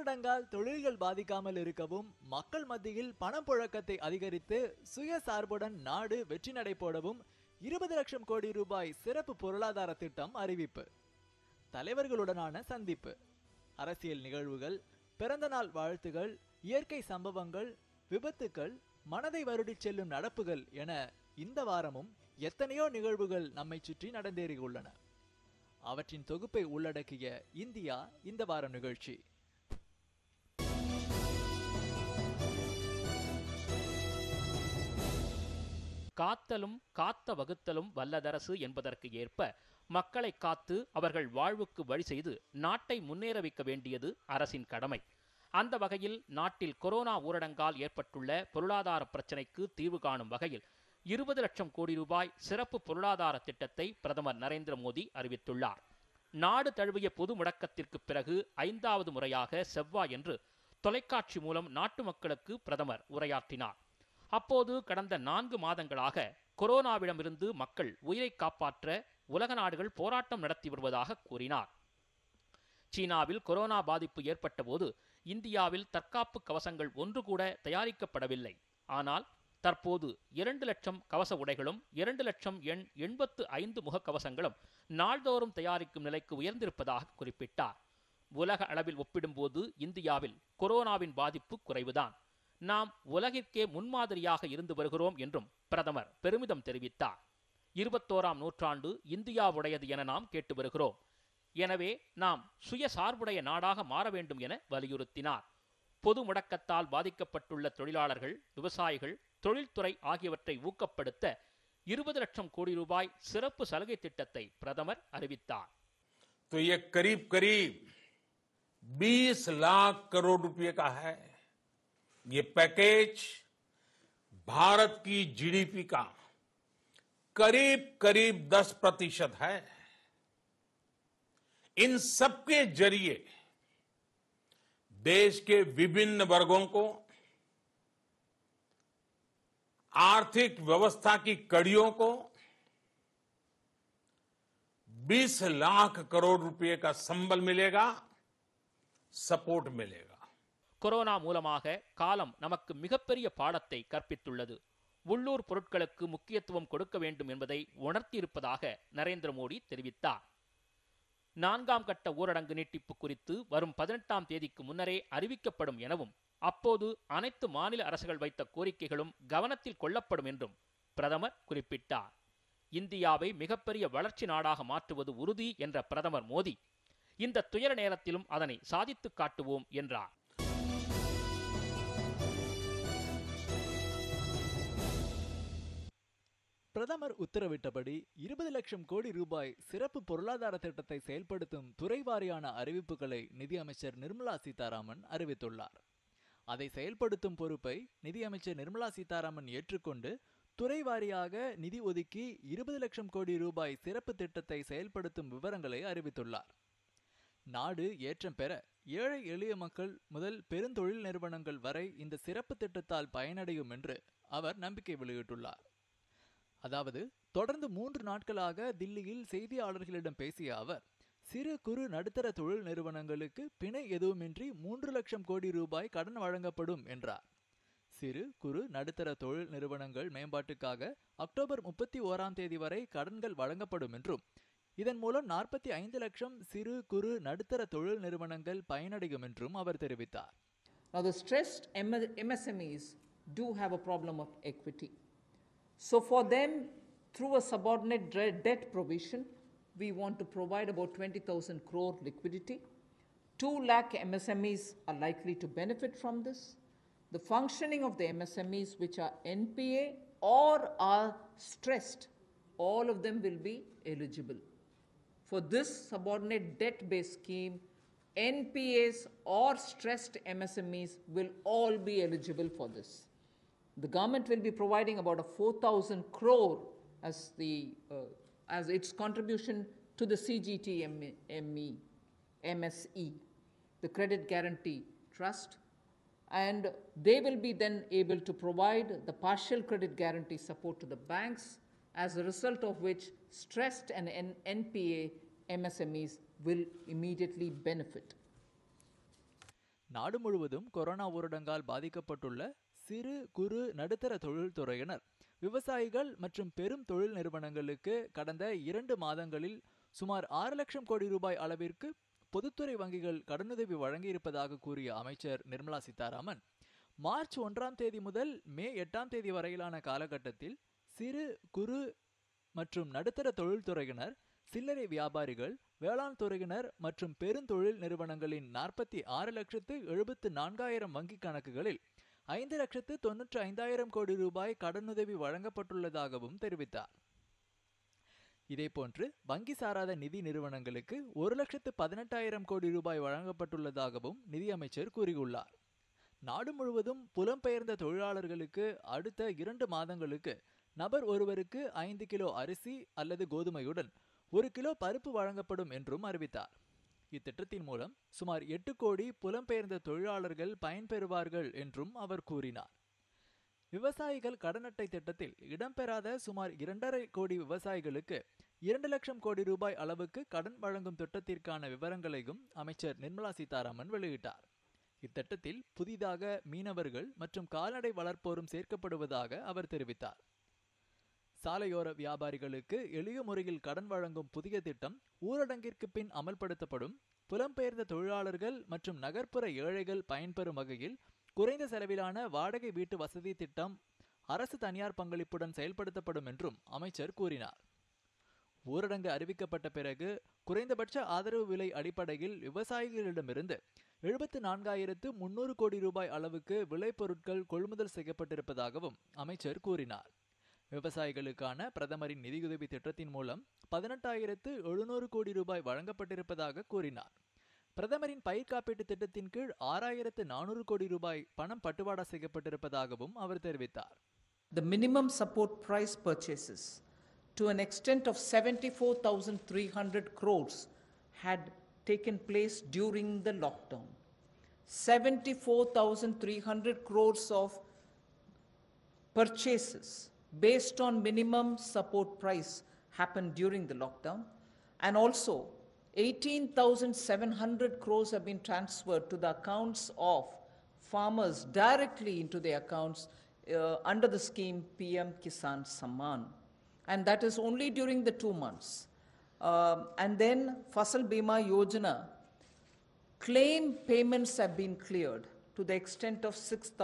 ஊரடங்கால் தொழில்கள் பாதிக்காமல் இருக்கவும் மக்கள் மத்தியில் பணப்புழக்கத்தை அதிகரித்து சுயசார்புடன் நாடு வெற்றி நடை போடவும் இருபது லட்சம் கோடி ரூபாய் சிறப்பு பொருளாதார திட்டம் அறிவிப்பு தலைவர்களுடனான சந்திப்பு அரசியல் நிகழ்வுகள் பிறந்தநாள் வாழ்த்துகள் இயற்கை சம்பவங்கள் விபத்துக்கள் மனதை வருடிச் செல்லும் நடப்புகள் என இந்த வாரமும் எத்தனையோ நிகழ்வுகள் நம்மை சுற்றி நடந்தேறியுள்ளன அவற்றின் தொகுப்பை உள்ளடக்கிய இந்தியா இந்த வார நிகழ்ச்சி காத்தலும் காத்த வகுத்தலும் வல்லதரசு என்பதற்கு ஏற்ப மக்களை காத்து அவர்கள் வாழ்வுக்கு வழி செய்து நாட்டை முன்னேற வைக்க வேண்டியது அரசின் கடமை அந்த வகையில் நாட்டில் கொரோனா ஊரடங்கால் ஏற்பட்டுள்ள பொருளாதார பிரச்சினைக்கு தீர்வு காணும் வகையில் இருபது லட்சம் கோடி ரூபாய் சிறப்பு பொருளாதார திட்டத்தை பிரதமர் நரேந்திர மோடி அறிவித்துள்ளார் நாடு தழுவிய பொது முடக்கத்திற்கு பிறகு ஐந்தாவது முறையாக செவ்வாயன்று தொலைக்காட்சி மூலம் நாட்டு மக்களுக்கு பிரதமர் உரையாற்றினார் அப்போது கடந்த நான்கு மாதங்களாக கொரோனாவிடமிருந்து மக்கள் உயிரை காப்பாற்ற உலக நாடுகள் போராட்டம் நடத்தி வருவதாக கூறினார் சீனாவில் கொரோனா பாதிப்பு ஏற்பட்ட போது இந்தியாவில் தற்காப்பு கவசங்கள் ஒன்று கூட தயாரிக்கப்படவில்லை ஆனால் தற்போது இரண்டு லட்சம் கவச உடைகளும் இரண்டு லட்சம் எண் எண்பத்து ஐந்து முகக்கவசங்களும் நாள்தோறும் தயாரிக்கும் நிலைக்கு உயர்ந்திருப்பதாக குறிப்பிட்டார் உலக அளவில் ஒப்பிடும்போது இந்தியாவில் கொரோனாவின் பாதிப்பு குறைவுதான் நாம் உலகிற்கே முன்மாதிரியாக இருந்து வருகிறோம் என்றும் பிரதமர் பெருமிதம் தெரிவித்தார் இருபத்தோராம் நூற்றாண்டு இந்தியாவுடையது என நாம் கேட்டு வருகிறோம் எனவே நாம் சுயசார்புடைய நாடாக மாற வேண்டும் என வலியுறுத்தினார் பொது முடக்கத்தால் பாதிக்கப்பட்டுள்ள தொழிலாளர்கள் விவசாயிகள் தொழில்துறை ஆகியவற்றை ஊக்கப்படுத்த இருபது லட்சம் கோடி ரூபாய் சிறப்பு சலுகை திட்டத்தை பிரதமர் அறிவித்தார் तो ये करीब करीब 20 लाख करोड़ रुपए का है ये पैकेज भारत की जीडीपी का करीब करीब 10 प्रतिशत है इन सबके जरिए देश के विभिन्न वर्गों को आर्थिक व्यवस्था की कड़ियों को 20 लाख करोड़ रुपए का संबल मिलेगा सपोर्ट मिलेगा கொரோனா மூலமாக காலம் நமக்கு மிகப்பெரிய பாடத்தை கற்பித்துள்ளது உள்ளூர் பொருட்களுக்கு முக்கியத்துவம் கொடுக்க வேண்டும் என்பதை உணர்த்தியிருப்பதாக நரேந்திர மோடி தெரிவித்தார் நான்காம் கட்ட ஊரடங்கு நீட்டிப்பு குறித்து வரும் பதினெட்டாம் தேதிக்கு முன்னரே அறிவிக்கப்படும் எனவும் அப்போது அனைத்து மாநில அரசுகள் வைத்த கோரிக்கைகளும் கவனத்தில் கொள்ளப்படும் என்றும் பிரதமர் குறிப்பிட்டார் இந்தியாவை மிகப்பெரிய வளர்ச்சி நாடாக மாற்றுவது உறுதி என்ற பிரதமர் மோடி இந்த துயர நேரத்திலும் அதனை சாதித்துக் காட்டுவோம் என்றார் பிரதமர் உத்தரவிட்டபடி இருபது லட்சம் கோடி ரூபாய் சிறப்பு பொருளாதார திட்டத்தை செயல்படுத்தும் துறை வாரியான அறிவிப்புகளை நிதியமைச்சர் நிர்மலா சீதாராமன் அறிவித்துள்ளார் அதை செயல்படுத்தும் பொறுப்பை நிதியமைச்சர் நிர்மலா சீதாராமன் ஏற்றுக்கொண்டு துறை வாரியாக நிதி ஒதுக்கி இருபது லட்சம் கோடி ரூபாய் சிறப்பு திட்டத்தை செயல்படுத்தும் விவரங்களை அறிவித்துள்ளார் நாடு ஏற்றம் பெற ஏழை எளிய மக்கள் முதல் பெருந்தொழில் நிறுவனங்கள் வரை இந்த சிறப்பு திட்டத்தால் பயனடையும் என்று அவர் நம்பிக்கை வெளியிட்டுள்ளார் அதாவது தொடர்ந்து மூன்று நாட்களாக தில்லியில் செய்தியாளர்களிடம் பேசிய அவர் சிறு குறு நடுத்தர தொழில் நிறுவனங்களுக்கு பிணை எதுவுமின்றி மூன்று லட்சம் கோடி ரூபாய் கடன் வழங்கப்படும் என்றார் சிறு குறு நடுத்தர தொழில் நிறுவனங்கள் மேம்பாட்டுக்காக அக்டோபர் முப்பத்தி ஓராம் தேதி வரை கடன்கள் வழங்கப்படும் என்றும் இதன் மூலம் நாற்பத்தி ஐந்து லட்சம் சிறு குறு நடுத்தர தொழில் நிறுவனங்கள் பயனடையும் என்றும் அவர் தெரிவித்தார் Now, the stressed M- MSMEs do have a problem of equity. So, for them, through a subordinate dre- debt provision, we want to provide about 20,000 crore liquidity. 2 lakh MSMEs are likely to benefit from this. The functioning of the MSMEs which are NPA or are stressed, all of them will be eligible. For this subordinate debt based scheme, NPAs or stressed MSMEs will all be eligible for this. The government will be providing about a 4,000 crore as, the, uh, as its contribution to the CGTME, MSE, the Credit Guarantee Trust, and they will be then able to provide the partial credit guarantee support to the banks, as a result of which stressed and N- NPA MSMEs will immediately benefit. நாடு முழுவதும் corona ஊரடங்கால் பாதிக்கப்பட்டுள்ள சிறு குறு நடுத்தர தொழில்துறையினர் விவசாயிகள் மற்றும் பெரும் தொழில் நிறுவனங்களுக்கு கடந்த இரண்டு மாதங்களில் சுமார் ஆறு லட்சம் கோடி ரூபாய் அளவிற்கு பொதுத்துறை வங்கிகள் கடனுதவி வழங்கியிருப்பதாக கூறிய அமைச்சர் நிர்மலா சீதாராமன் மார்ச் ஒன்றாம் தேதி முதல் மே எட்டாம் தேதி வரையிலான காலகட்டத்தில் சிறு குறு மற்றும் நடுத்தர தொழில்துறையினர் சில்லறை வியாபாரிகள் வேளாண் துறையினர் மற்றும் பெருந்தொழில் நிறுவனங்களின் நாற்பத்தி ஆறு லட்சத்து எழுபத்து நான்காயிரம் வங்கிக் கணக்குகளில் ஐந்து லட்சத்து தொன்னூற்று ஐந்தாயிரம் கோடி ரூபாய் கடனுதவி வழங்கப்பட்டுள்ளதாகவும் தெரிவித்தார் இதேபோன்று வங்கி சாராத நிதி நிறுவனங்களுக்கு ஒரு லட்சத்து பதினெட்டாயிரம் கோடி ரூபாய் வழங்கப்பட்டுள்ளதாகவும் நிதியமைச்சர் கூறியுள்ளார் நாடு முழுவதும் புலம்பெயர்ந்த தொழிலாளர்களுக்கு அடுத்த இரண்டு மாதங்களுக்கு நபர் ஒருவருக்கு ஐந்து கிலோ அரிசி அல்லது கோதுமையுடன் ஒரு கிலோ பருப்பு வழங்கப்படும் என்றும் அறிவித்தார் இத்திட்டத்தின் மூலம் சுமார் எட்டு கோடி புலம்பெயர்ந்த தொழிலாளர்கள் பயன்பெறுவார்கள் என்றும் அவர் கூறினார் விவசாயிகள் கடன் அட்டை திட்டத்தில் இடம்பெறாத சுமார் இரண்டரை கோடி விவசாயிகளுக்கு இரண்டு லட்சம் கோடி ரூபாய் அளவுக்கு கடன் வழங்கும் திட்டத்திற்கான விவரங்களையும் அமைச்சர் நிர்மலா சீதாராமன் வெளியிட்டார் இத்திட்டத்தில் புதிதாக மீனவர்கள் மற்றும் கால்நடை வளர்ப்போரும் சேர்க்கப்படுவதாக அவர் தெரிவித்தார் சாலையோர வியாபாரிகளுக்கு எளிய முறையில் கடன் வழங்கும் புதிய திட்டம் ஊரடங்கிற்கு பின் அமல்படுத்தப்படும் புலம்பெயர்ந்த தொழிலாளர்கள் மற்றும் நகர்ப்புற ஏழைகள் பயன்பெறும் வகையில் குறைந்த செலவிலான வாடகை வீட்டு வசதி திட்டம் அரசு தனியார் பங்களிப்புடன் செயல்படுத்தப்படும் என்றும் அமைச்சர் கூறினார் ஊரடங்கு அறிவிக்கப்பட்ட பிறகு குறைந்தபட்ச ஆதரவு விலை அடிப்படையில் விவசாயிகளிடமிருந்து எழுபத்து நான்காயிரத்து முன்னூறு கோடி ரூபாய் அளவுக்கு விளைபொருட்கள் கொள்முதல் செய்யப்பட்டிருப்பதாகவும் அமைச்சர் கூறினார் விவசாயிகளுக்கான பிரதமரின் நிதியுதவி திட்டத்தின் மூலம் பதினெட்டாயிரத்து எழுநூறு கோடி ரூபாய் வழங்கப்பட்டிருப்பதாக கூறினார் பிரதமரின் பயிர் காப்பீட்டு திட்டத்தின் கீழ் ஆறாயிரத்து நானூறு கோடி ரூபாய் பணம் பட்டுவாடா செய்யப்பட்டிருப்பதாகவும் அவர் தெரிவித்தார் The minimum support price purchases to an extent of 74,300 crores had taken place during the lockdown. 74,300 crores of purchases based on minimum support price happened during the lockdown and also 18,700 crores have been transferred to the accounts of farmers directly into their accounts uh, under the scheme PM Kisan Samman. And that is only during the two months. Um, and then Fasal Bima Yojana claim payments have been cleared to the extent of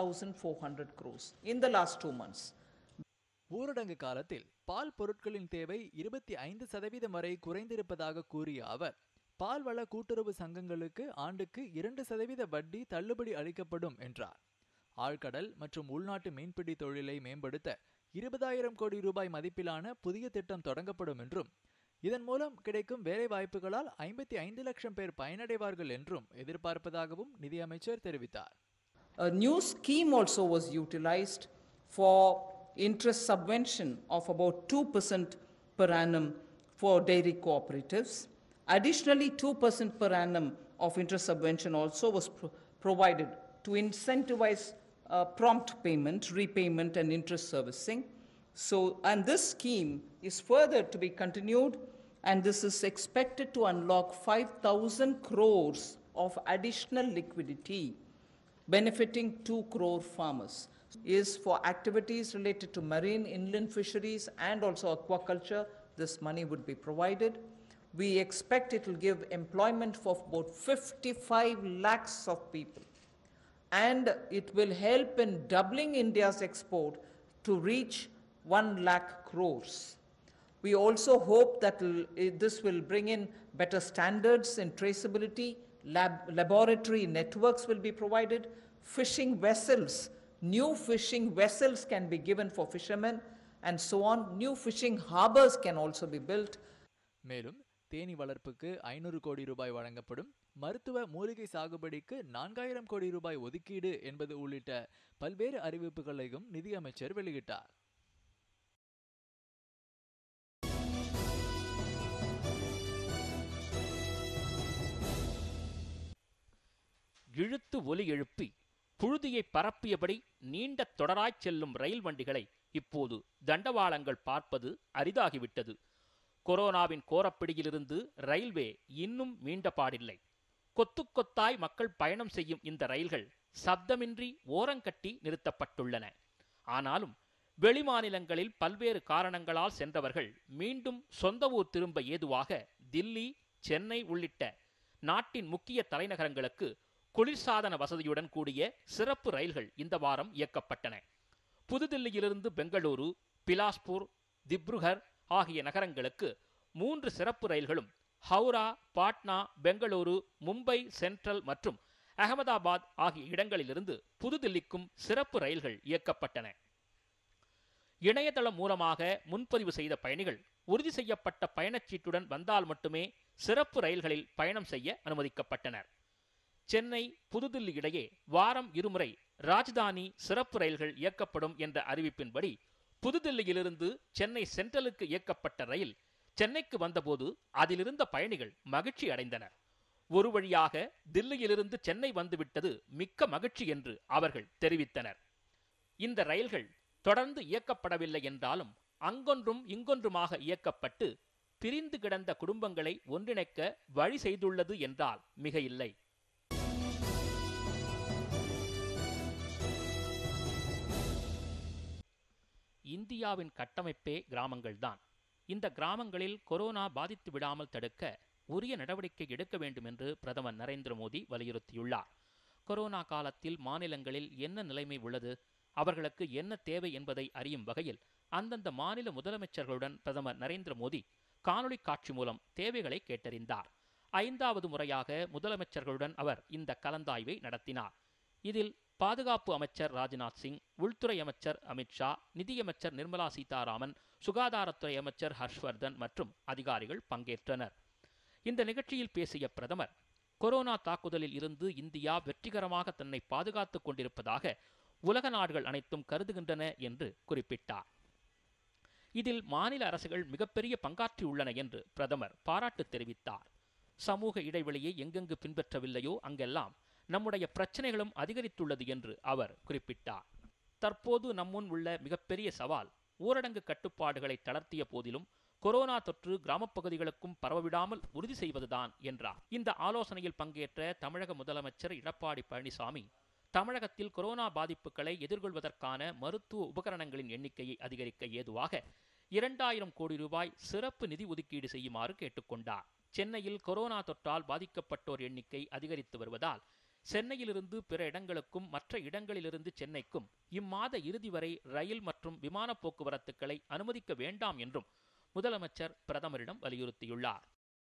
6,400 crores in the last two months. ஊரடங்கு காலத்தில் பால் பொருட்களின் தேவை இருபத்தி ஐந்து சதவீதம் வரை குறைந்திருப்பதாக கூறிய அவர் பால்வள கூட்டுறவு சங்கங்களுக்கு ஆண்டுக்கு இரண்டு சதவீத வட்டி தள்ளுபடி அளிக்கப்படும் என்றார் ஆழ்கடல் மற்றும் உள்நாட்டு மீன்பிடி தொழிலை மேம்படுத்த இருபதாயிரம் கோடி ரூபாய் மதிப்பிலான புதிய திட்டம் தொடங்கப்படும் என்றும் இதன் மூலம் கிடைக்கும் வேலைவாய்ப்புகளால் ஐம்பத்தி ஐந்து லட்சம் பேர் பயனடைவார்கள் என்றும் எதிர்பார்ப்பதாகவும் நிதியமைச்சர் தெரிவித்தார் A new scheme also was utilized for interest subvention of about 2% per annum for dairy cooperatives. Additionally, 2% per annum of interest subvention also was pro- provided to incentivize uh, prompt payment, repayment, and interest servicing. So, and this scheme is further to be continued, and this is expected to unlock 5,000 crores of additional liquidity benefiting 2 crore farmers is for activities related to marine inland fisheries and also aquaculture this money would be provided we expect it will give employment for about 55 lakhs of people and it will help in doubling india's export to reach 1 lakh crores we also hope that l- eh, this will bring in better standards in traceability, lab, laboratory networks will be provided, fishing vessels, new fishing vessels can be given for fishermen, and so on. New fishing harbors can also be built. மேலும் தேனி வளர்ப்புக்கு ஐநூறு கோடி ரூபாய் வழங்கப்படும் மருத்துவ மூலிகை சாகுபடிக்கு நான்காயிரம் கோடி ரூபாய் ஒதுக்கீடு என்பது உள்ளிட்ட பல்வேறு அறிவிப்புகளையும் நிதியமைச்சர் வெளியிட்டார் இழுத்து ஒலி எழுப்பி புழுதியை பரப்பியபடி நீண்ட தொடராய்ச் செல்லும் ரயில் வண்டிகளை இப்போது தண்டவாளங்கள் பார்ப்பது அரிதாகிவிட்டது கொரோனாவின் கோரப்பிடியிலிருந்து ரயில்வே இன்னும் மீண்ட பாடில்லை கொத்து கொத்தாய் மக்கள் பயணம் செய்யும் இந்த ரயில்கள் சப்தமின்றி ஓரங்கட்டி நிறுத்தப்பட்டுள்ளன ஆனாலும் வெளிமாநிலங்களில் பல்வேறு காரணங்களால் சென்றவர்கள் மீண்டும் சொந்த ஊர் திரும்ப ஏதுவாக தில்லி சென்னை உள்ளிட்ட நாட்டின் முக்கிய தலைநகரங்களுக்கு குளிர்சாதன வசதியுடன் கூடிய சிறப்பு ரயில்கள் இந்த வாரம் இயக்கப்பட்டன புதுதில்லியிலிருந்து பெங்களூரு பிலாஸ்பூர் திப்ருகர் ஆகிய நகரங்களுக்கு மூன்று சிறப்பு ரயில்களும் ஹவுரா பாட்னா பெங்களூரு மும்பை சென்ட்ரல் மற்றும் அகமதாபாத் ஆகிய இடங்களிலிருந்து புதுதில்லிக்கும் சிறப்பு ரயில்கள் இயக்கப்பட்டன இணையதளம் மூலமாக முன்பதிவு செய்த பயணிகள் உறுதி செய்யப்பட்ட பயணச்சீட்டுடன் வந்தால் மட்டுமே சிறப்பு ரயில்களில் பயணம் செய்ய அனுமதிக்கப்பட்டனர் சென்னை புதுதில்லி இடையே வாரம் இருமுறை ராஜ்தானி சிறப்பு ரயில்கள் இயக்கப்படும் என்ற அறிவிப்பின்படி புதுதில்லியிலிருந்து சென்னை சென்ட்ரலுக்கு இயக்கப்பட்ட ரயில் சென்னைக்கு வந்தபோது அதிலிருந்த பயணிகள் மகிழ்ச்சி அடைந்தனர் ஒரு வழியாக தில்லியிலிருந்து சென்னை வந்துவிட்டது மிக்க மகிழ்ச்சி என்று அவர்கள் தெரிவித்தனர் இந்த ரயில்கள் தொடர்ந்து இயக்கப்படவில்லை என்றாலும் அங்கொன்றும் இங்கொன்றுமாக இயக்கப்பட்டு பிரிந்து கிடந்த குடும்பங்களை ஒன்றிணைக்க வழி செய்துள்ளது என்றால் மிக இல்லை இந்தியாவின் கட்டமைப்பே கிராமங்கள்தான் இந்த கிராமங்களில் கொரோனா பாதித்து விடாமல் தடுக்க உரிய நடவடிக்கை எடுக்க வேண்டும் என்று பிரதமர் நரேந்திர மோடி வலியுறுத்தியுள்ளார் கொரோனா காலத்தில் மாநிலங்களில் என்ன நிலைமை உள்ளது அவர்களுக்கு என்ன தேவை என்பதை அறியும் வகையில் அந்தந்த மாநில முதலமைச்சர்களுடன் பிரதமர் நரேந்திர மோடி காணொளி காட்சி மூலம் தேவைகளை கேட்டறிந்தார் ஐந்தாவது முறையாக முதலமைச்சர்களுடன் அவர் இந்த கலந்தாய்வை நடத்தினார் இதில் பாதுகாப்பு அமைச்சர் ராஜ்நாத் சிங் உள்துறை அமைச்சர் அமித்ஷா நிதியமைச்சர் நிர்மலா சீதாராமன் சுகாதாரத்துறை அமைச்சர் ஹர்ஷ்வர்தன் மற்றும் அதிகாரிகள் பங்கேற்றனர் இந்த நிகழ்ச்சியில் பேசிய பிரதமர் கொரோனா தாக்குதலில் இருந்து இந்தியா வெற்றிகரமாக தன்னை பாதுகாத்துக் கொண்டிருப்பதாக உலக நாடுகள் அனைத்தும் கருதுகின்றன என்று குறிப்பிட்டார் இதில் மாநில அரசுகள் மிகப்பெரிய பங்காற்றியுள்ளன என்று பிரதமர் பாராட்டு தெரிவித்தார் சமூக இடைவெளியை எங்கெங்கு பின்பற்றவில்லையோ அங்கெல்லாம் நம்முடைய பிரச்சனைகளும் அதிகரித்துள்ளது என்று அவர் குறிப்பிட்டார் தற்போது நம்முன் உள்ள மிகப்பெரிய சவால் ஊரடங்கு கட்டுப்பாடுகளை தளர்த்திய போதிலும் கொரோனா தொற்று கிராமப்பகுதிகளுக்கும் பரவவிடாமல் உறுதி செய்வதுதான் என்றார் இந்த ஆலோசனையில் பங்கேற்ற தமிழக முதலமைச்சர் எடப்பாடி பழனிசாமி தமிழகத்தில் கொரோனா பாதிப்புகளை எதிர்கொள்வதற்கான மருத்துவ உபகரணங்களின் எண்ணிக்கையை அதிகரிக்க ஏதுவாக இரண்டாயிரம் கோடி ரூபாய் சிறப்பு நிதி ஒதுக்கீடு செய்யுமாறு கேட்டுக்கொண்டார் சென்னையில் கொரோனா தொற்றால் பாதிக்கப்பட்டோர் எண்ணிக்கை அதிகரித்து வருவதால் சென்னையிலிருந்து பிற இடங்களுக்கும் மற்ற இடங்களிலிருந்து சென்னைக்கும் இம்மாத இறுதி வரை ரயில் மற்றும் விமான போக்குவரத்துக்களை அனுமதிக்க வேண்டாம் என்றும் முதலமைச்சர் பிரதமரிடம் வலியுறுத்தியுள்ளார்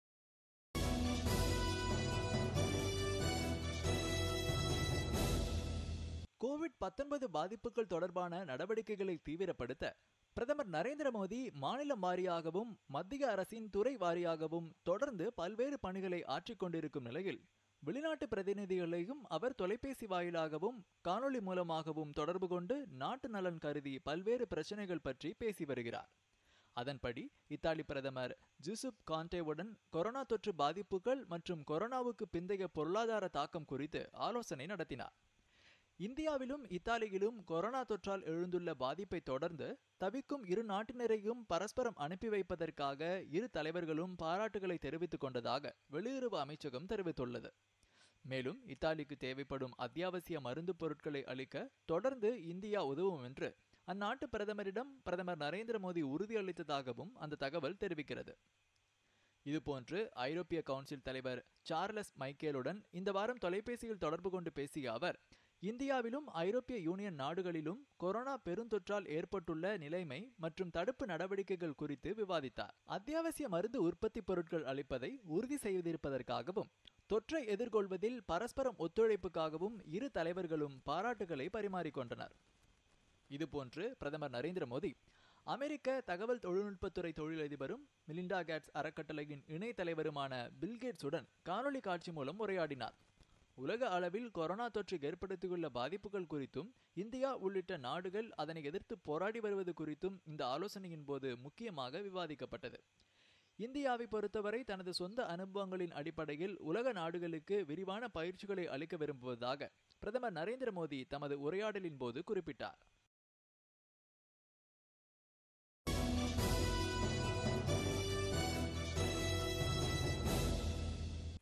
கோவிட் 19 பாதிப்புகள் தொடர்பான நடவடிக்கைகளை தீவிரப்படுத்த பிரதமர் நரேந்திர மோடி மாநிலம் வாரியாகவும் மத்திய அரசின் துறை வாரியாகவும் தொடர்ந்து பல்வேறு பணிகளை ஆற்றிக் கொண்டிருக்கும் நிலையில் வெளிநாட்டு பிரதிநிதிகளையும் அவர் தொலைபேசி வாயிலாகவும் காணொளி மூலமாகவும் தொடர்பு கொண்டு நாட்டு நலன் கருதி பல்வேறு பிரச்சனைகள் பற்றி பேசி வருகிறார் அதன்படி இத்தாலி பிரதமர் ஜூசுப் கான்டேவுடன் கொரோனா தொற்று பாதிப்புகள் மற்றும் கொரோனாவுக்கு பிந்தைய பொருளாதார தாக்கம் குறித்து ஆலோசனை நடத்தினார் இந்தியாவிலும் இத்தாலியிலும் கொரோனா தொற்றால் எழுந்துள்ள பாதிப்பை தொடர்ந்து தவிக்கும் இரு நாட்டினரையும் பரஸ்பரம் அனுப்பி வைப்பதற்காக இரு தலைவர்களும் பாராட்டுகளை தெரிவித்துக் கொண்டதாக வெளியுறவு அமைச்சகம் தெரிவித்துள்ளது மேலும் இத்தாலிக்கு தேவைப்படும் அத்தியாவசிய மருந்து பொருட்களை அளிக்க தொடர்ந்து இந்தியா உதவும் என்று அந்நாட்டு பிரதமரிடம் பிரதமர் நரேந்திர மோடி உறுதியளித்ததாகவும் அந்த தகவல் தெரிவிக்கிறது இதுபோன்று ஐரோப்பிய கவுன்சில் தலைவர் சார்லஸ் மைக்கேலுடன் இந்த வாரம் தொலைபேசியில் தொடர்பு கொண்டு பேசிய அவர் இந்தியாவிலும் ஐரோப்பிய யூனியன் நாடுகளிலும் கொரோனா பெருந்தொற்றால் ஏற்பட்டுள்ள நிலைமை மற்றும் தடுப்பு நடவடிக்கைகள் குறித்து விவாதித்தார் அத்தியாவசிய மருந்து உற்பத்தி பொருட்கள் அளிப்பதை உறுதி செய்திருப்பதற்காகவும் தொற்றை எதிர்கொள்வதில் பரஸ்பரம் ஒத்துழைப்புக்காகவும் இரு தலைவர்களும் பாராட்டுகளை பரிமாறிக்கொண்டனர் இதுபோன்று பிரதமர் நரேந்திர மோடி அமெரிக்க தகவல் தொழில்நுட்பத்துறை தொழிலதிபரும் மிலிண்டா கேட்ஸ் அறக்கட்டளையின் இணை தலைவருமான பில்கேட்ஸுடன் காணொலி காட்சி மூலம் உரையாடினார் உலக அளவில் கொரோனா தொற்று ஏற்படுத்தியுள்ள பாதிப்புகள் குறித்தும் இந்தியா உள்ளிட்ட நாடுகள் அதனை எதிர்த்து போராடி வருவது குறித்தும் இந்த ஆலோசனையின் போது முக்கியமாக விவாதிக்கப்பட்டது இந்தியாவை பொறுத்தவரை தனது சொந்த அனுபவங்களின் அடிப்படையில் உலக நாடுகளுக்கு விரிவான பயிற்சிகளை அளிக்க விரும்புவதாக பிரதமர் நரேந்திர மோடி தமது உரையாடலின் போது குறிப்பிட்டார்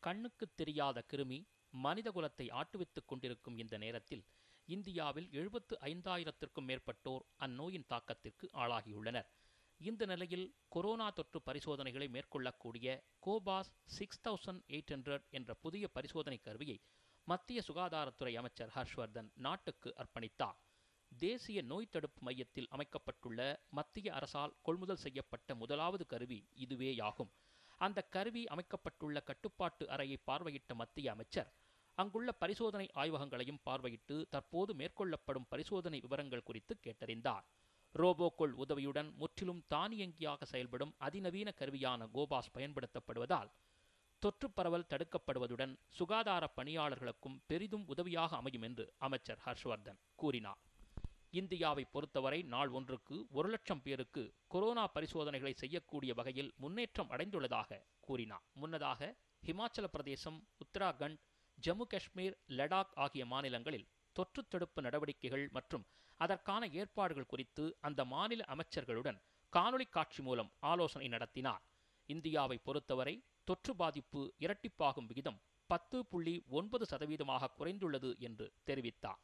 கண்ணுக்கு தெரியாத கிருமி மனிதகுலத்தை ஆட்டுவித்துக் கொண்டிருக்கும் இந்த நேரத்தில் இந்தியாவில் எழுபத்து ஐந்தாயிரத்திற்கும் மேற்பட்டோர் அந்நோயின் தாக்கத்திற்கு ஆளாகியுள்ளனர் இந்த நிலையில் கொரோனா தொற்று பரிசோதனைகளை மேற்கொள்ளக்கூடிய Cobas six thousand eight hundred என்ற புதிய பரிசோதனை கருவியை மத்திய சுகாதாரத்துறை அமைச்சர் ஹர்ஷ்வர்தன் நாட்டுக்கு அர்ப்பணித்தார் தேசிய நோய் தடுப்பு மையத்தில் அமைக்கப்பட்டுள்ள மத்திய அரசால் கொள்முதல் செய்யப்பட்ட முதலாவது கருவி இதுவேயாகும் அந்த கருவி அமைக்கப்பட்டுள்ள கட்டுப்பாட்டு அறையை பார்வையிட்ட மத்திய அமைச்சர் அங்குள்ள பரிசோதனை ஆய்வகங்களையும் பார்வையிட்டு தற்போது மேற்கொள்ளப்படும் பரிசோதனை விவரங்கள் குறித்து கேட்டறிந்தார் ரோபோகோல் உதவியுடன் முற்றிலும் தானியங்கியாக செயல்படும் அதிநவீன கருவியான கோபாஸ் பயன்படுத்தப்படுவதால் தொற்று பரவல் தடுக்கப்படுவதுடன் சுகாதார பணியாளர்களுக்கும் பெரிதும் உதவியாக அமையும் என்று அமைச்சர் ஹர்ஷ்வர்தன் கூறினார் இந்தியாவை பொறுத்தவரை நாள் ஒன்றுக்கு ஒரு லட்சம் பேருக்கு கொரோனா பரிசோதனைகளை செய்யக்கூடிய வகையில் முன்னேற்றம் அடைந்துள்ளதாக கூறினார் முன்னதாக ஹிமாச்சல பிரதேசம் உத்தராகண்ட் ஜம்மு காஷ்மீர் லடாக் ஆகிய மாநிலங்களில் தொற்று தடுப்பு நடவடிக்கைகள் மற்றும் அதற்கான ஏற்பாடுகள் குறித்து அந்த மாநில அமைச்சர்களுடன் காணொளி காட்சி மூலம் ஆலோசனை நடத்தினார் இந்தியாவை பொறுத்தவரை தொற்று பாதிப்பு இரட்டிப்பாகும் விகிதம் பத்து புள்ளி ஒன்பது சதவீதமாக குறைந்துள்ளது என்று தெரிவித்தார்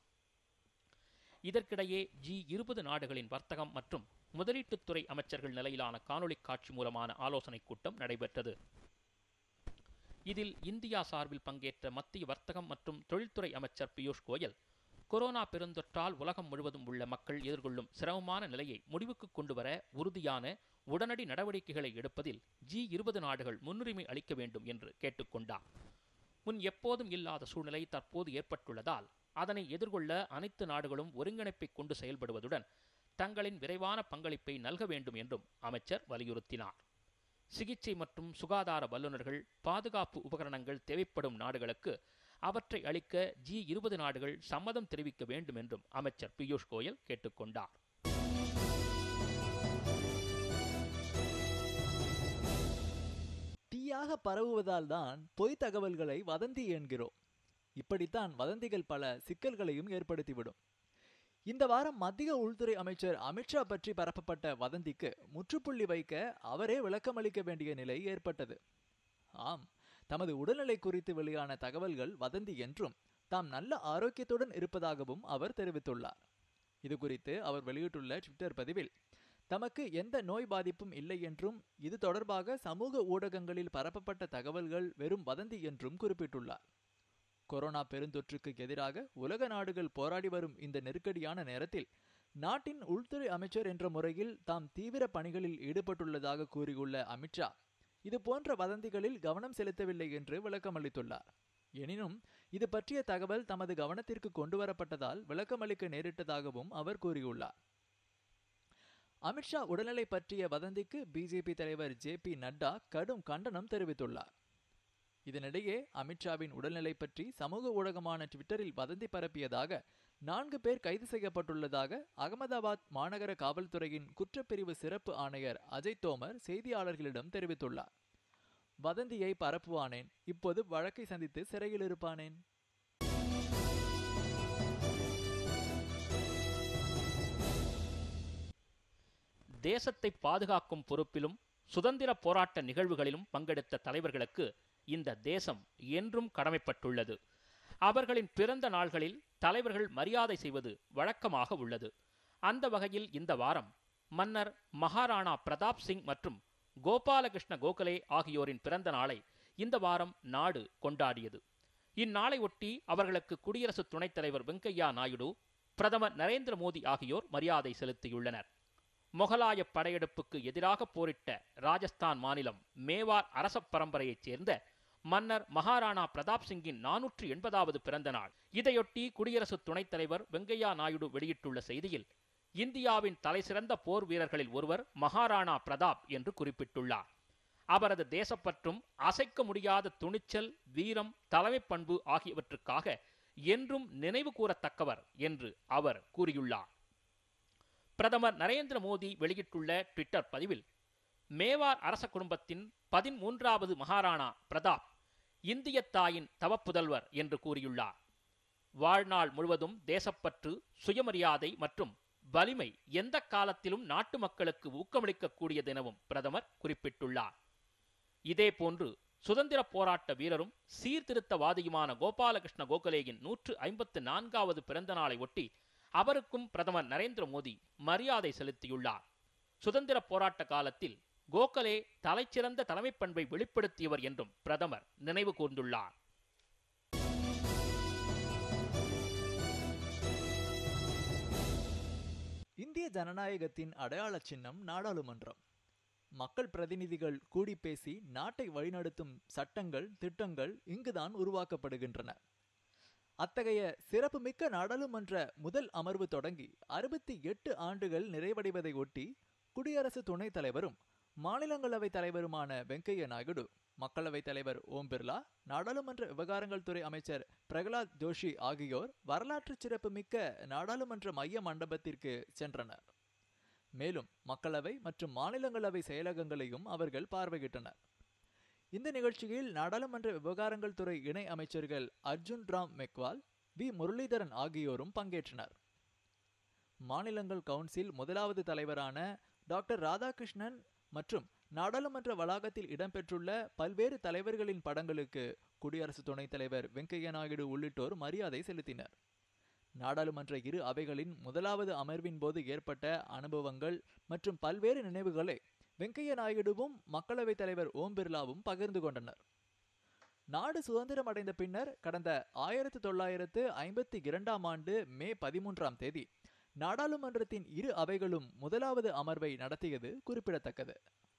இதற்கிடையே ஜி இருபது நாடுகளின் வர்த்தகம் மற்றும் முதலீட்டுத்துறை அமைச்சர்கள் நிலையிலான காணொளி காட்சி மூலமான ஆலோசனைக் கூட்டம் நடைபெற்றது இதில் இந்தியா சார்பில் பங்கேற்ற மத்திய வர்த்தகம் மற்றும் தொழில்துறை அமைச்சர் பியூஷ் கோயல் கொரோனா பெருந்தொற்றால் உலகம் முழுவதும் உள்ள மக்கள் எதிர்கொள்ளும் சிரமமான நிலையை முடிவுக்கு கொண்டுவர உறுதியான உடனடி நடவடிக்கைகளை எடுப்பதில் ஜி இருபது நாடுகள் முன்னுரிமை அளிக்க வேண்டும் என்று கேட்டுக்கொண்டார் முன் எப்போதும் இல்லாத சூழ்நிலை தற்போது ஏற்பட்டுள்ளதால் அதனை எதிர்கொள்ள அனைத்து நாடுகளும் ஒருங்கிணைப்பை கொண்டு செயல்படுவதுடன் தங்களின் விரைவான பங்களிப்பை நல்க வேண்டும் என்றும் அமைச்சர் வலியுறுத்தினார் சிகிச்சை மற்றும் சுகாதார வல்லுநர்கள் பாதுகாப்பு உபகரணங்கள் தேவைப்படும் நாடுகளுக்கு அவற்றை அளிக்க ஜி இருபது நாடுகள் சம்மதம் தெரிவிக்க வேண்டும் என்றும் அமைச்சர் பியூஷ் கோயல் கேட்டுக்கொண்டார் தீயாக பரவுவதால் தான் பொய் தகவல்களை வதந்தி என்கிறோம் இப்படித்தான் வதந்திகள் பல சிக்கல்களையும் ஏற்படுத்திவிடும் இந்த வாரம் மத்திய உள்துறை அமைச்சர் அமித்ஷா பற்றி பரப்பப்பட்ட வதந்திக்கு முற்றுப்புள்ளி வைக்க அவரே விளக்கமளிக்க வேண்டிய நிலை ஏற்பட்டது ஆம் தமது உடல்நிலை குறித்து வெளியான தகவல்கள் வதந்தி என்றும் தாம் நல்ல ஆரோக்கியத்துடன் இருப்பதாகவும் அவர் தெரிவித்துள்ளார் இது குறித்து அவர் வெளியிட்டுள்ள ட்விட்டர் பதிவில் தமக்கு எந்த நோய் பாதிப்பும் இல்லை என்றும் இது தொடர்பாக சமூக ஊடகங்களில் பரப்பப்பட்ட தகவல்கள் வெறும் வதந்தி என்றும் குறிப்பிட்டுள்ளார் கொரோனா பெருந்தொற்றுக்கு எதிராக உலக நாடுகள் போராடி வரும் இந்த நெருக்கடியான நேரத்தில் நாட்டின் உள்துறை அமைச்சர் என்ற முறையில் தாம் தீவிர பணிகளில் ஈடுபட்டுள்ளதாக கூறியுள்ள அமித்ஷா இது போன்ற வதந்திகளில் கவனம் செலுத்தவில்லை என்று விளக்கமளித்துள்ளார் எனினும் இது பற்றிய தகவல் தமது கவனத்திற்கு கொண்டுவரப்பட்டதால் விளக்கமளிக்க நேரிட்டதாகவும் அவர் கூறியுள்ளார் அமித்ஷா உடல்நிலை பற்றிய வதந்திக்கு பிஜேபி தலைவர் ஜே பி நட்டா கடும் கண்டனம் தெரிவித்துள்ளார் இதனிடையே அமித்ஷாவின் உடல்நிலை பற்றி சமூக ஊடகமான ட்விட்டரில் வதந்தி பரப்பியதாக நான்கு பேர் கைது செய்யப்பட்டுள்ளதாக அகமதாபாத் மாநகர காவல்துறையின் குற்றப்பிரிவு சிறப்பு ஆணையர் அஜய் தோமர் செய்தியாளர்களிடம் தெரிவித்துள்ளார் வதந்தியை பரப்புவானேன் இப்போது வழக்கை சந்தித்து சிறையில் இருப்பானேன் தேசத்தை பாதுகாக்கும் பொறுப்பிலும் சுதந்திர போராட்ட நிகழ்வுகளிலும் பங்கெடுத்த தலைவர்களுக்கு இந்த தேசம் என்றும் கடமைப்பட்டுள்ளது அவர்களின் பிறந்த நாள்களில் தலைவர்கள் மரியாதை செய்வது வழக்கமாக உள்ளது அந்த வகையில் இந்த வாரம் மன்னர் மகாராணா பிரதாப் சிங் மற்றும் கோபாலகிருஷ்ண கோகலே ஆகியோரின் பிறந்த நாளை இந்த வாரம் நாடு கொண்டாடியது இந்நாளை ஒட்டி அவர்களுக்கு குடியரசு துணைத் தலைவர் வெங்கையா நாயுடு பிரதமர் நரேந்திர மோடி ஆகியோர் மரியாதை செலுத்தியுள்ளனர் மொகலாய படையெடுப்புக்கு எதிராக போரிட்ட ராஜஸ்தான் மாநிலம் மேவார் அரச பரம்பரையைச் சேர்ந்த மன்னர் மகாராணா பிரதாப் சிங்கின் நானூற்று எண்பதாவது பிறந்த நாள் இதையொட்டி குடியரசு துணைத் தலைவர் வெங்கையா நாயுடு வெளியிட்டுள்ள செய்தியில் இந்தியாவின் தலைசிறந்த போர் வீரர்களில் ஒருவர் மகாராணா பிரதாப் என்று குறிப்பிட்டுள்ளார் அவரது தேசப்பற்றும் அசைக்க முடியாத துணிச்சல் வீரம் தலைமைப் பண்பு ஆகியவற்றுக்காக என்றும் நினைவு கூறத்தக்கவர் என்று அவர் கூறியுள்ளார் பிரதமர் நரேந்திர மோடி வெளியிட்டுள்ள ட்விட்டர் பதிவில் மேவார் அரச குடும்பத்தின் பதிமூன்றாவது மகாராணா பிரதாப் இந்திய தாயின் தவப்புதல்வர் என்று கூறியுள்ளார் வாழ்நாள் முழுவதும் தேசப்பற்று சுயமரியாதை மற்றும் வலிமை எந்த காலத்திலும் நாட்டு மக்களுக்கு ஊக்கமளிக்கக்கூடியது எனவும் பிரதமர் குறிப்பிட்டுள்ளார் இதேபோன்று சுதந்திர போராட்ட வீரரும் சீர்திருத்தவாதியுமான கோபாலகிருஷ்ண கோகலேயின் நூற்று ஐம்பத்து நான்காவது பிறந்த நாளை ஒட்டி அவருக்கும் பிரதமர் நரேந்திர மோடி மரியாதை செலுத்தியுள்ளார் சுதந்திர போராட்ட காலத்தில் கோகலே தலைச்சிறந்த தலைமைப் பண்பை வெளிப்படுத்தியவர் என்றும் பிரதமர் நினைவு கூர்ந்துள்ளார் இந்திய ஜனநாயகத்தின் அடையாள சின்னம் நாடாளுமன்றம் மக்கள் பிரதிநிதிகள் கூடி பேசி நாட்டை வழிநடத்தும் சட்டங்கள் திட்டங்கள் இங்குதான் உருவாக்கப்படுகின்றன அத்தகைய சிறப்புமிக்க நாடாளுமன்ற முதல் அமர்வு தொடங்கி அறுபத்தி எட்டு ஆண்டுகள் நிறைவடைவதை ஒட்டி குடியரசு துணைத் தலைவரும் மாநிலங்களவை தலைவருமான வெங்கையா நாயுடு மக்களவைத் தலைவர் ஓம் பிர்லா நாடாளுமன்ற விவகாரங்கள் துறை அமைச்சர் பிரகலாத் ஜோஷி ஆகியோர் வரலாற்று சிறப்புமிக்க நாடாளுமன்ற மைய மண்டபத்திற்கு சென்றனர் மேலும் மக்களவை மற்றும் மாநிலங்களவை செயலகங்களையும் அவர்கள் பார்வையிட்டனர் இந்த நிகழ்ச்சியில் நாடாளுமன்ற விவகாரங்கள் துறை இணை அமைச்சர்கள் அர்ஜுன் ராம் மெக்வால் வி முரளிதரன் ஆகியோரும் பங்கேற்றனர் மாநிலங்கள் கவுன்சில் முதலாவது தலைவரான டாக்டர் ராதாகிருஷ்ணன் மற்றும் நாடாளுமன்ற வளாகத்தில் இடம்பெற்றுள்ள பல்வேறு தலைவர்களின் படங்களுக்கு குடியரசு துணைத் தலைவர் வெங்கையா நாயுடு உள்ளிட்டோர் மரியாதை செலுத்தினர் நாடாளுமன்ற இரு அவைகளின் முதலாவது அமர்வின் போது ஏற்பட்ட அனுபவங்கள் மற்றும் பல்வேறு நினைவுகளை வெங்கையா நாயுடுவும் மக்களவைத் தலைவர் ஓம் பிர்லாவும் பகிர்ந்து கொண்டனர் நாடு சுதந்திரம் அடைந்த பின்னர் கடந்த ஆயிரத்து தொள்ளாயிரத்து ஐம்பத்தி இரண்டாம் ஆண்டு மே பதிமூன்றாம் தேதி நாடாளுமன்றத்தின் இரு அவைகளும் முதலாவது அமர்வை நடத்தியது குறிப்பிடத்தக்கது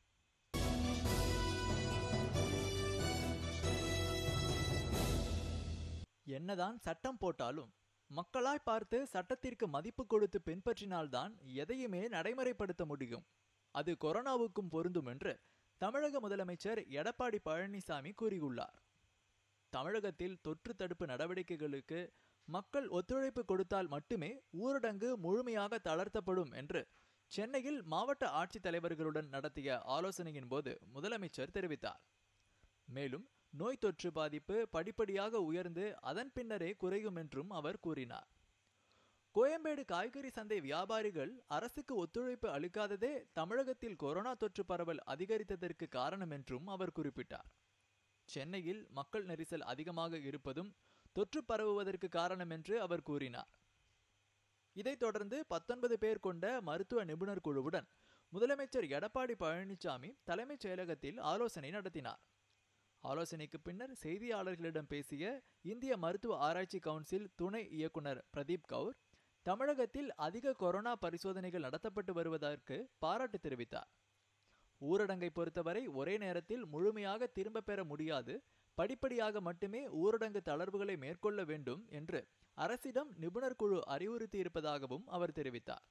என்னதான் சட்டம் போட்டாலும் மக்களாய் பார்த்து சட்டத்திற்கு மதிப்பு கொடுத்து பின்பற்றினால்தான் எதையுமே நடைமுறைப்படுத்த முடியும் அது கொரோனாவுக்கும் பொருந்தும் என்று தமிழக முதலமைச்சர் எடப்பாடி பழனிசாமி கூறியுள்ளார் தமிழகத்தில் தொற்று தடுப்பு நடவடிக்கைகளுக்கு மக்கள் ஒத்துழைப்பு கொடுத்தால் மட்டுமே ஊரடங்கு முழுமையாக தளர்த்தப்படும் என்று சென்னையில் மாவட்ட ஆட்சித்தலைவர்களுடன் நடத்திய ஆலோசனையின் போது முதலமைச்சர் தெரிவித்தார் மேலும் நோய் தொற்று பாதிப்பு படிப்படியாக உயர்ந்து அதன் பின்னரே குறையும் என்றும் அவர் கூறினார் கோயம்பேடு காய்கறி சந்தை வியாபாரிகள் அரசுக்கு ஒத்துழைப்பு அளிக்காததே தமிழகத்தில் கொரோனா தொற்று பரவல் அதிகரித்ததற்கு காரணம் என்றும் அவர் குறிப்பிட்டார் சென்னையில் மக்கள் நெரிசல் அதிகமாக இருப்பதும் தொற்று பரவுவதற்கு காரணம் என்று அவர் கூறினார் இதைத் தொடர்ந்து பத்தொன்பது பேர் கொண்ட மருத்துவ நிபுணர் குழுவுடன் முதலமைச்சர் எடப்பாடி பழனிசாமி தலைமைச் செயலகத்தில் ஆலோசனை நடத்தினார் ஆலோசனைக்கு பின்னர் செய்தியாளர்களிடம் பேசிய இந்திய மருத்துவ ஆராய்ச்சி கவுன்சில் துணை இயக்குனர் பிரதீப் கவுர் தமிழகத்தில் அதிக கொரோனா பரிசோதனைகள் நடத்தப்பட்டு வருவதற்கு பாராட்டு தெரிவித்தார் ஊரடங்கை பொறுத்தவரை ஒரே நேரத்தில் முழுமையாக திரும்ப பெற முடியாது படிப்படியாக மட்டுமே ஊரடங்கு தளர்வுகளை மேற்கொள்ள வேண்டும் என்று அரசிடம் நிபுணர் குழு அறிவுறுத்தியிருப்பதாகவும் அவர் தெரிவித்தார்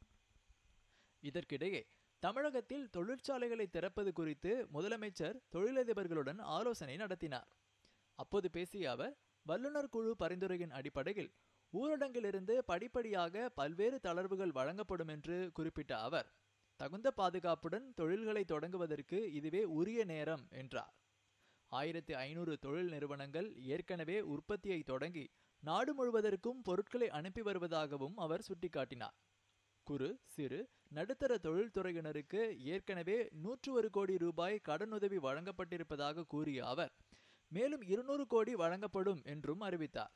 இதற்கிடையே தமிழகத்தில் தொழிற்சாலைகளை திறப்பது குறித்து முதலமைச்சர் தொழிலதிபர்களுடன் ஆலோசனை நடத்தினார் அப்போது பேசிய அவர் வல்லுநர் குழு பரிந்துரையின் அடிப்படையில் ஊரடங்கிலிருந்து படிப்படியாக பல்வேறு தளர்வுகள் வழங்கப்படும் என்று குறிப்பிட்ட அவர் தகுந்த பாதுகாப்புடன் தொழில்களை தொடங்குவதற்கு இதுவே உரிய நேரம் என்றார் ஆயிரத்தி ஐநூறு தொழில் நிறுவனங்கள் ஏற்கனவே உற்பத்தியை தொடங்கி நாடு முழுவதற்கும் பொருட்களை அனுப்பி வருவதாகவும் அவர் சுட்டிக்காட்டினார் குறு சிறு நடுத்தர தொழில்துறையினருக்கு ஏற்கனவே நூற்று ஒரு கோடி ரூபாய் கடனுதவி வழங்கப்பட்டிருப்பதாக கூறிய அவர் மேலும் இருநூறு கோடி வழங்கப்படும் என்றும் அறிவித்தார்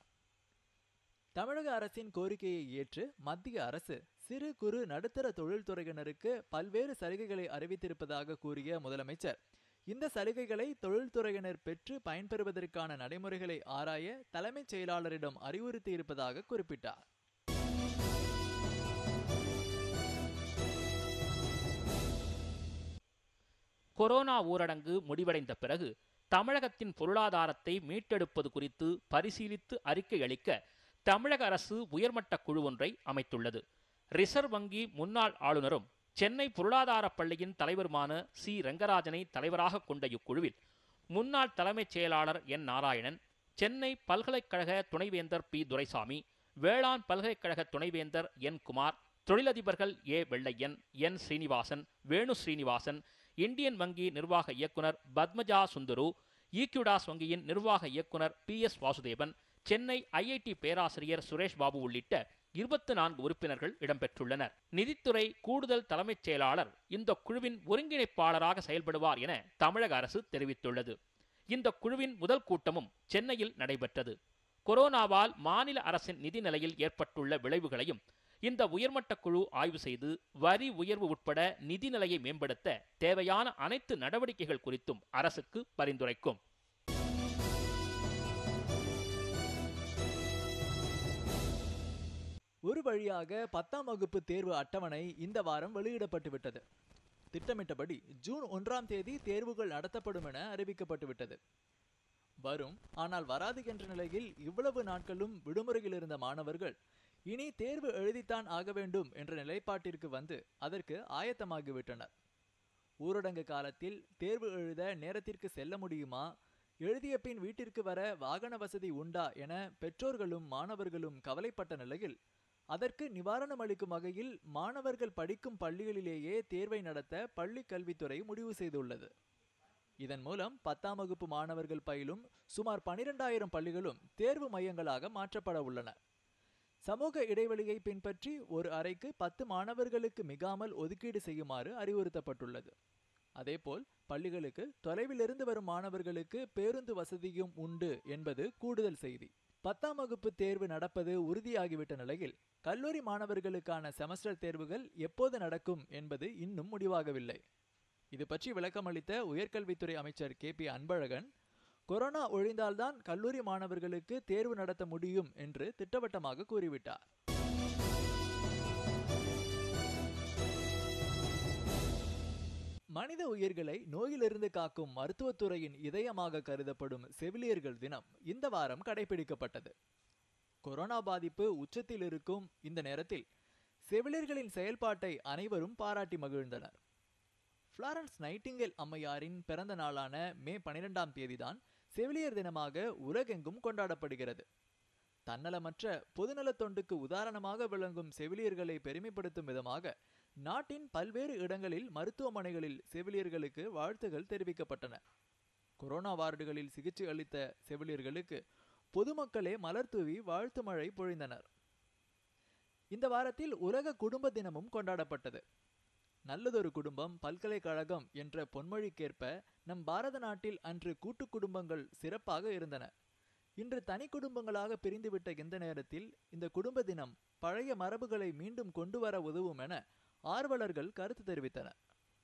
தமிழக அரசின் கோரிக்கையை ஏற்று மத்திய அரசு சிறு குறு நடுத்தர தொழில்துறையினருக்கு பல்வேறு சலுகைகளை அறிவித்திருப்பதாக கூறிய முதலமைச்சர் இந்த சலுகைகளை தொழில்துறையினர் பெற்று பயன்பெறுவதற்கான நடைமுறைகளை ஆராய தலைமைச் செயலாளரிடம் அறிவுறுத்தியிருப்பதாக குறிப்பிட்டார் கொரோனா ஊரடங்கு முடிவடைந்த பிறகு தமிழகத்தின் பொருளாதாரத்தை மீட்டெடுப்பது குறித்து பரிசீலித்து அறிக்கை அளிக்க தமிழக அரசு உயர்மட்ட குழு ஒன்றை அமைத்துள்ளது ரிசர்வ் வங்கி முன்னாள் ஆளுநரும் சென்னை பொருளாதார பள்ளியின் தலைவருமான சி ரங்கராஜனை தலைவராக கொண்ட இக்குழுவில் முன்னாள் தலைமைச் செயலாளர் என் நாராயணன் சென்னை பல்கலைக்கழக துணைவேந்தர் பி துரைசாமி வேளாண் பல்கலைக்கழக துணைவேந்தர் என் குமார் தொழிலதிபர்கள் A Vellaiyan N Srinivasan Venu Srinivasan Indian வங்கி நிர்வாக இயக்குனர் பத்மஜா சுந்தரு ஈக்யூடாஸ் வங்கியின் நிர்வாக இயக்குனர் P S Vasudevan Chennai IIT பேராசிரியர் சுரேஷ் பாபு உள்ளிட்ட இருபத்தி நான்கு உறுப்பினர்கள் இடம்பெற்றுள்ளனர் நிதித்துறை கூடுதல் தலைமைச் செயலாளர் இந்த குழுவின் ஒருங்கிணைப்பாளராக செயல்படுவார் என தமிழக அரசு தெரிவித்துள்ளது இந்த குழுவின் முதல் கூட்டமும் சென்னையில் நடைபெற்றது கொரோனாவால் மாநில அரசின் நிதி நிலையில் ஏற்பட்டுள்ள விளைவுகளையும் இந்த உயர்மட்ட குழு ஆய்வு செய்து வரி உயர்வு உட்பட நிதி நிலையை மேம்படுத்த தேவையான அனைத்து நடவடிக்கைகள் குறித்தும் அரசுக்கு பரிந்துரைக்கும் ஒரு வழியாக பத்தாம் வகுப்பு தேர்வு அட்டவணை இந்த வாரம் வெளியிடப்பட்டு விட்டது திட்டமிட்டபடி ஜூன் ஒன்றாம் தேதி தேர்வுகள் நடத்தப்படும் என அறிவிக்கப்பட்டு விட்டது வரும் ஆனால் வராது என்ற நிலையில் இவ்வளவு நாட்களும் விடுமுறையில் இருந்த மாணவர்கள் இனி தேர்வு எழுதித்தான் ஆக வேண்டும் என்ற நிலைப்பாட்டிற்கு வந்து அதற்கு ஆயத்தமாகிவிட்டனர் ஊரடங்கு காலத்தில் தேர்வு எழுத நேரத்திற்கு செல்ல முடியுமா எழுதிய பின் வீட்டிற்கு வர வாகன வசதி உண்டா என பெற்றோர்களும் மாணவர்களும் கவலைப்பட்ட நிலையில் அதற்கு நிவாரணம் அளிக்கும் வகையில் மாணவர்கள் படிக்கும் பள்ளிகளிலேயே தேர்வை நடத்த பள்ளி கல்வித்துறை முடிவு செய்துள்ளது இதன் மூலம் பத்தாம் வகுப்பு மாணவர்கள் பயிலும் சுமார் பனிரெண்டாயிரம் பள்ளிகளும் தேர்வு மையங்களாக மாற்றப்பட உள்ளன சமூக இடைவெளியை பின்பற்றி ஒரு அறைக்கு பத்து மாணவர்களுக்கு மிகாமல் ஒதுக்கீடு செய்யுமாறு அறிவுறுத்தப்பட்டுள்ளது அதேபோல் பள்ளிகளுக்கு தொலைவிலிருந்து வரும் மாணவர்களுக்கு பேருந்து வசதியும் உண்டு என்பது கூடுதல் செய்தி பத்தாம் வகுப்பு தேர்வு நடப்பது உறுதியாகிவிட்ட நிலையில் கல்லூரி மாணவர்களுக்கான செமஸ்டர் தேர்வுகள் எப்போது நடக்கும் என்பது இன்னும் முடிவாகவில்லை இது பற்றி விளக்கமளித்த உயர்கல்வித்துறை அமைச்சர் கே பி அன்பழகன் கொரோனா ஒழிந்தால்தான் கல்லூரி மாணவர்களுக்கு தேர்வு நடத்த முடியும் என்று திட்டவட்டமாக கூறிவிட்டார் மனித உயிர்களை நோயிலிருந்து காக்கும் மருத்துவத்துறையின் இதயமாக கருதப்படும் செவிலியர்கள் தினம் இந்த வாரம் கடைபிடிக்கப்பட்டது கொரோனா பாதிப்பு உச்சத்தில் இருக்கும் இந்த நேரத்தில் செவிலியர்களின் செயல்பாட்டை அனைவரும் பாராட்டி மகிழ்ந்தனர் பிளாரன்ஸ் நைட்டிங்கேல் அம்மையாரின் பிறந்த நாளான மே பனிரெண்டாம் தேதிதான் செவிலியர் தினமாக உலகெங்கும் கொண்டாடப்படுகிறது தன்னலமற்ற பொதுநலத் தொண்டுக்கு உதாரணமாக விளங்கும் செவிலியர்களை பெருமைப்படுத்தும் விதமாக நாட்டின் பல்வேறு இடங்களில் மருத்துவமனைகளில் செவிலியர்களுக்கு வாழ்த்துகள் தெரிவிக்கப்பட்டன கொரோனா வார்டுகளில் சிகிச்சை அளித்த செவிலியர்களுக்கு பொதுமக்களே மலர் தூவி வாழ்த்து மழை பொழிந்தனர் இந்த வாரத்தில் உலக குடும்ப தினமும் கொண்டாடப்பட்டது நல்லதொரு குடும்பம் பல்கலைக்கழகம் என்ற பொன்மொழிக்கேற்ப நம் பாரத நாட்டில் அன்று கூட்டு குடும்பங்கள் சிறப்பாக இருந்தன இன்று தனி குடும்பங்களாக பிரிந்துவிட்ட இந்த நேரத்தில் இந்த குடும்ப தினம் பழைய மரபுகளை மீண்டும் கொண்டு வர உதவும் என ஆர்வலர்கள் கருத்து தெரிவித்தனர்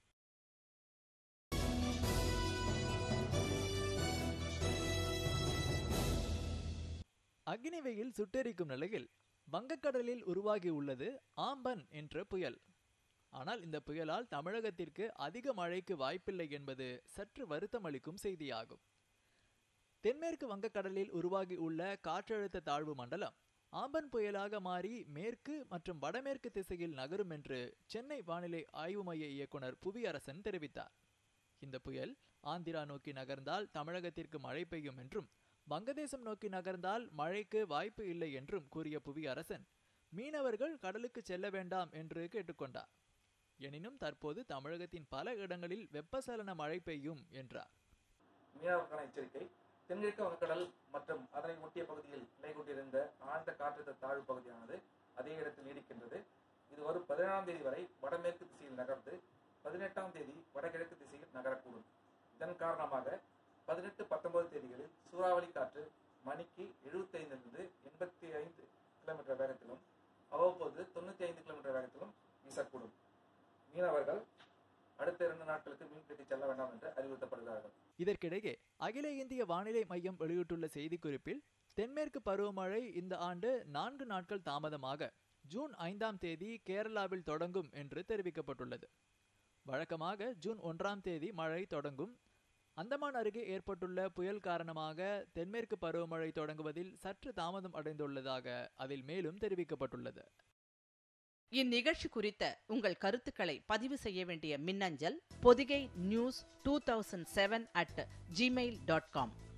அக்னி வெயில் சுட்டெரிக்கும் நிலையில் வங்கக்கடலில் உருவாகி உள்ளது ஆம்பன் என்ற புயல் ஆனால் இந்த புயலால் தமிழகத்திற்கு அதிக மழைக்கு வாய்ப்பில்லை என்பது சற்று வருத்தமளிக்கும் செய்தியாகும் தென்மேற்கு வங்கக்கடலில் உருவாகி உள்ள காற்றழுத்த தாழ்வு மண்டலம் ஆம்பன் புயலாக மாறி மேற்கு மற்றும் வடமேற்கு திசையில் நகரும் என்று சென்னை வானிலை ஆய்வு மைய இயக்குனர் புவியரசன் தெரிவித்தார் இந்த புயல் ஆந்திரா நோக்கி நகர்ந்தால் தமிழகத்திற்கு மழை பெய்யும் என்றும் வங்கதேசம் நோக்கி நகர்ந்தால் மழைக்கு வாய்ப்பு இல்லை என்றும் கூறிய புவியரசன் மீனவர்கள் கடலுக்கு செல்ல வேண்டாம் என்று கேட்டுக்கொண்டார் எனினும் தற்போது தமிழகத்தின் பல இடங்களில் வெப்பசலன மழை பெய்யும் என்றார் மீனவர்களுக்கான எச்சரிக்கை தென்கிழக்கு வங்கக்கடல் மற்றும் அதனை ஒட்டிய பகுதியில் நிலை கொண்டிருந்த ஆழ்ந்த காற்றழுத்த தாழ்வு பகுதியானது அதே இடத்தில் நீடிக்கின்றது இது வரும் பதினேழாம் தேதி வரை வடமேற்கு திசையில் நகர்ந்து பதினெட்டாம் தேதி வடகிழக்கு திசையில் நகரக்கூடும் இதன் காரணமாக பதினெட்டு பத்தொன்பது தேதிகளில் சூறாவளி காற்று மணிக்கு எழுபத்தைந்திலிருந்து எண்பத்தி ஐந்து கிலோமீட்டர் வேகத்திலும் அவ்வப்போது தொண்ணூத்தி ஐந்து கிலோமீட்டர் வேகத்திலும் வீசக்கூடும் மீனவர்கள் அடுத்த இரண்டு நாட்களுக்கு மீன் பிடித்து செல்ல வேண்டாம் என்று அறிவுறுத்தப்படுகிறார்கள் இதற்கிடையே அகில இந்திய வானிலை மையம் வெளியிட்டுள்ள செய்திக்குறிப்பில் தென்மேற்கு பருவமழை இந்த ஆண்டு நான்கு நாட்கள் தாமதமாக ஜூன் ஐந்தாம் தேதி கேரளாவில் தொடங்கும் என்று தெரிவிக்கப்பட்டுள்ளது வழக்கமாக ஜூன் ஒன்றாம் தேதி மழை தொடங்கும் அந்தமான் அருகே ஏற்பட்டுள்ள புயல் காரணமாக தென்மேற்கு பருவமழை தொடங்குவதில் சற்று தாமதம் அடைந்துள்ளதாக அதில் மேலும் தெரிவிக்கப்பட்டுள்ளது இந்நிகழ்ச்சி குறித்த உங்கள் கருத்துக்களை பதிவு செய்ய வேண்டிய மின்னஞ்சல் Pothigai news two thousand seven at Gmail dot com